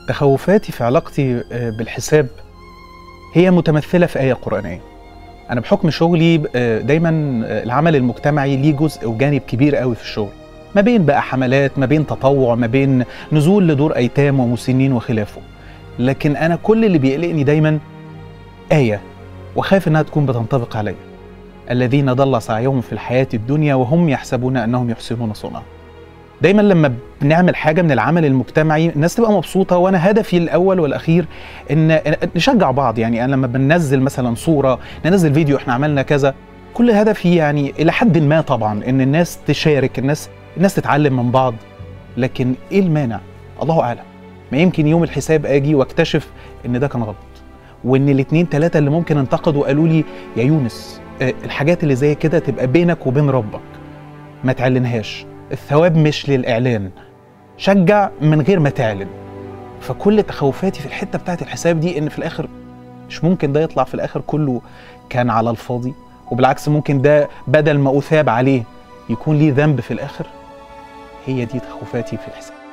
تخوفاتي في علاقتي آه، بالحساب هي متمثلة في آية قرآنية أنا بحكم شغلي آه، دايما آه، العمل المجتمعي ليه جزء وجانب كبير قوي في الشغل ما بين بقى حملات ما بين تطوع ما بين نزول لدور أيتام ومسنين وخلافه لكن أنا كل اللي بيقلقني دايما آية وخايف إنها تكون بتنطبق عليا الذين ضل سعيهم في الحياة الدنيا وهم يحسبون أنهم يحسنون صنعا دايما لما بنعمل حاجه من العمل المجتمعي الناس تبقى مبسوطه وانا هدفي الاول والاخير ان نشجع بعض يعني انا لما بننزل مثلا صوره ننزل فيديو احنا عملنا كذا كل هدفي يعني الى حد ما طبعا ان الناس تشارك الناس الناس تتعلم من بعض لكن ايه المانع الله اعلم ما يمكن يوم الحساب اجي واكتشف ان ده كان غلط وان الاثنين ثلاثه اللي ممكن انتقدوا قالوا لي يا يونس آه، الحاجات اللي زي كده تبقى بينك وبين ربك ما تعلنهاش الثواب مش للاعلان شجع من غير ما تعلن فكل تخوفاتي في الحته بتاعت الحساب دي ان في الاخر مش ممكن ده يطلع في الاخر كله كان على الفاضي وبالعكس ممكن ده بدل ما اثاب عليه يكون ليه ذنب في الاخر هي دي تخوفاتي في الحساب